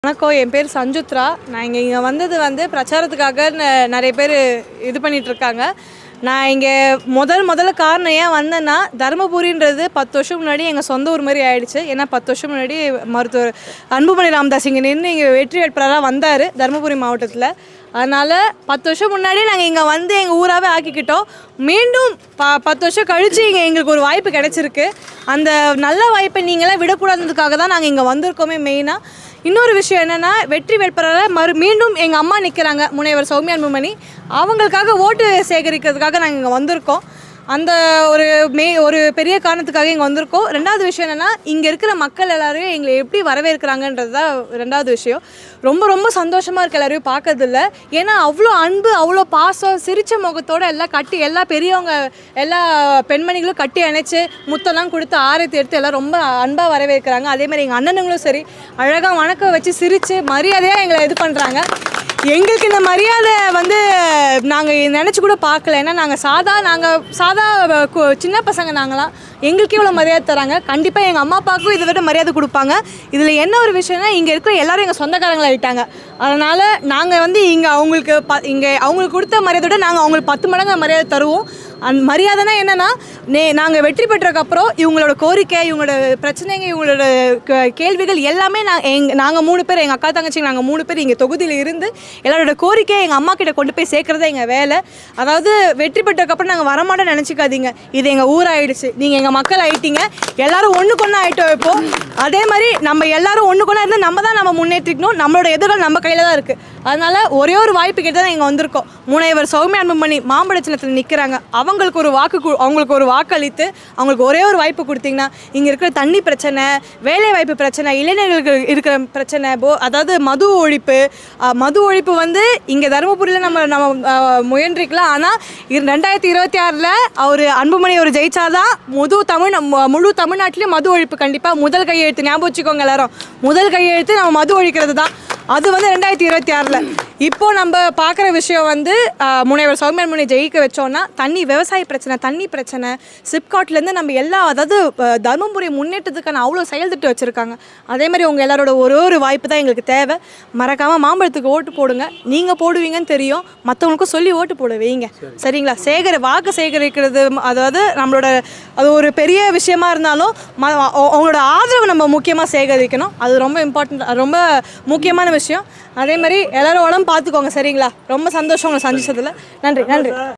வணக்கம் என் பேர் சஞ்சுத்ரா நான் இங்கே இங்கே வந்தது வந்து பிரச்சாரத்துக்காக ந- நிறைய பேர் இது பண்ணிட்டு இருக்காங்க நான் இங்கே முதல் முதல்ல காரணம் ஏன் வந்தேன்னா தருமபுரின்றது பத்து வருஷம் முன்னாடி எங்கள் சொந்த ஊர் மாதிரி ஆயிடுச்சு ஏன்னா பத்து வருஷம் முன்னாடி மருத்துவர் அன்புமணி ராமதாஸ் இங்கே நின்று இங்கே வெற்றி வேட்பாளராக வந்தார் தருமபுரி மாவட்டத்தில் அதனால் பத்து வருஷம் முன்னாடி நாங்கள் இங்கே வந்து எங்கள் ஊராகவே ஆக்கிக்கிட்டோம் மீண்டும் ப பத்து வருஷம் கழித்து இங்கே எங்களுக்கு ஒரு வாய்ப்பு கிடைச்சிருக்கு அந்த நல்ல வாய்ப்பை நீங்களாம் விடக்கூடாதுக்காக தான் நாங்கள் இங்கே வந்திருக்கோமே மெயினாக இன்னொரு விஷயம் என்னன்னா வெற்றி வேட்பாளராக மறு மீண்டும் எங்கள் அம்மா நிற்கிறாங்க முனைவர் சௌமியா அன்புமணி அவங்களுக்காக ஓட்டு சேகரிக்கிறதுக்காக நாங்கள் இங்கே வந்திருக்கோம் அந்த ஒரு மே ஒரு பெரிய காரணத்துக்காக இங்கே வந்திருக்கோம் ரெண்டாவது விஷயம் என்னென்னா இங்கே இருக்கிற மக்கள் எல்லாரையும் எங்களை எப்படி வரவேற்கிறாங்கன்றது தான் ரெண்டாவது விஷயம் ரொம்ப ரொம்ப சந்தோஷமாக இருக்க எல்லாரையும் பார்க்கறதில்ல ஏன்னா அவ்வளோ அன்பு அவ்வளோ பாசம் சிரிச்ச முகத்தோட எல்லாம் கட்டி எல்லா பெரியவங்க எல்லா பெண்மணிகளும் கட்டி அணைச்சு முத்தெல்லாம் கொடுத்து ஆரத்தி எடுத்து எல்லாம் ரொம்ப அன்பாக வரவேற்கிறாங்க அதே மாதிரி எங்கள் அண்ணனுங்களும் சரி அழகாக வணக்கம் வச்சு சிரித்து மரியாதையாக எங்களை இது பண்ணுறாங்க எங்களுக்கு இந்த மரியாதை வந்து நாங்கள் நினச்சி கூட பார்க்கல ஏன்னா நாங்கள் சாதா நாங்கள் சாதா கு- சின்ன பசங்க நாங்களாம் எங்களுக்கு இவ்வளோ மரியாதை தராங்க கண்டிப்பாக எங்கள் அம்மா அப்பாவுக்கும் இதை விட மரியாதை கொடுப்பாங்க இதில் என்ன ஒரு விஷயம்னா இங்கே இருக்கிற எல்லாரும் எங்கள் சொந்தக்காரங்களாயிட்டாங்க அதனால் நாங்கள் வந்து இங்கே அவங்களுக்கு ப இங்கே அவங்களுக்கு கொடுத்த மரியாதையோட நாங்கள் அவங்களுக்கு பத்து மடங்கு மரியாதை தருவோம் அந்த மரியாதைனா என்னன்னா நே நாங்கள் வெற்றி பெற்றதுக்கப்புறம் இவங்களோட கோரிக்கை இவங்களோட பிரச்சனைங்க இவங்களோட க- கேள்விகள் எல்லாமே நான் எங் நாங்கள் மூணு பேர் எங்கள் அக்கா தங்கச்சி நாங்கள் மூணு பேர் இங்கே தொகுதியில் இருந்து எல்லாரோட கோரிக்கையை எங்கள் அம்மா கிட்ட கொண்டு போய் சேர்க்குறது எங்கள் வேலை அதாவது வெற்றி பெற்றதுக்கப்புறம் நாங்கள் வரமாட்டோம்னு நினச்சிக்காதீங்க இது எங்கள் ஊர் ஆயிடுச்சு நீங்கள் எங்கள் மக்கள் ஆயிட்டீங்க எல்லாரும் ஒன்றுக்கு ஒன்று ஆகிட்டோம் இப்போ அதே மாதிரி நம்ம எல்லாரும் ஒன்றுக்கு ஒன்றா இருந்து நம்ம தான் நம்ம முன்னேற்றிக்கணும் நம்மளோட எதிர்காலம் நம்ம கையில் தான் இருக்குது அதனால ஒரே ஒரு வாய்ப்பு கிட்ட தான் இங்கே வந்திருக்கோம் முனைவர் சௌமியா அன்புமணி மாம்பழ சின்னத்தில் நிற்கிறாங்க அவங்களுக்கு ஒரு வாக்கு கு- அவங்களுக்கு ஒரு வாக்களித்து அவங்களுக்கு ஒரே ஒரு வாய்ப்பு கொடுத்தீங்கன்னா இங்கே இருக்கிற தண்ணி பிரச்சனை வேலை வாய்ப்பு பிரச்சனை இளைஞர்களுக்கு இருக்கிற பிரச்சனை போ அதாவது மது ஒழிப்பு அஹ், மது ஒழிப்பு வந்து இங்கே தருமபுரியில் நம்ம நம்ம அஹ், முயன்றிக்கலாம் ஆனால் ரெண்டாயிரத்தி இருபத்தி ஆறில் அவர் அன்புமணி ஒரு ஜெயிச்சாதான் முது தமிழ் நம்ம முழு தமிழ்நாட்டிலையும் மது ஒழிப்பு கண்டிப்பாக முதல் கையெழுத்து ஞாபகம் வச்சுக்கோங்க எல்லாரும் முதல் கையெழுத்து நம்ம மது ஒழிக்கிறது தான் அது வந்து ரெண்டாயிரத்தி இருபத்தி ஆறில் இப்போ நம்ம பார்க்குற விஷயம் வந்து ஆஹ், முனைவர் சௌமியன் முனை ஜெயிக்க வச்சோன்னா தண்ணி விவசாய பிரச்சனை தண்ணி பிரச்சனை சிப்காட்லேருந்து நம்ம எல்லா அதாவது ஆஹ், தருமபுரி முன்னேற்றத்துக்கான அவ்வளோ செயல் திட்டம் வச்சுருக்காங்க அதே மாதிரி உங்கள் எல்லாரோட ஒரு ஒரு வாய்ப்பு தான் எங்களுக்கு தேவை மறக்காமல் மாம்பழத்துக்கு ஓட்டு போடுங்க நீங்கள் போடுவீங்கன்னு தெரியும் மற்றவங்களுக்கும் சொல்லி ஓட்டு போட வைங்க சரிங்களா சேகர வாக்கு சேகரிக்கிறது ம- அதாவது நம்மளோட அது ஒரு பெரிய விஷயமா இருந்தாலும் ம- அவ- அவங்களோட ஆதரவு நம்ம முக்கியமாக சேகரிக்கணும் அது ரொம்ப இம்பார்ட்டன்ட் ரொம்ப முக்கியமான விஷயம் அதே மாதிரி எல்லாரும் உடம்பு பார்த்துக்கோங்க சரிங்களா ரொம்ப சந்தோஷம் உங்களை சந்திச்சதுல நன்றி நன்றி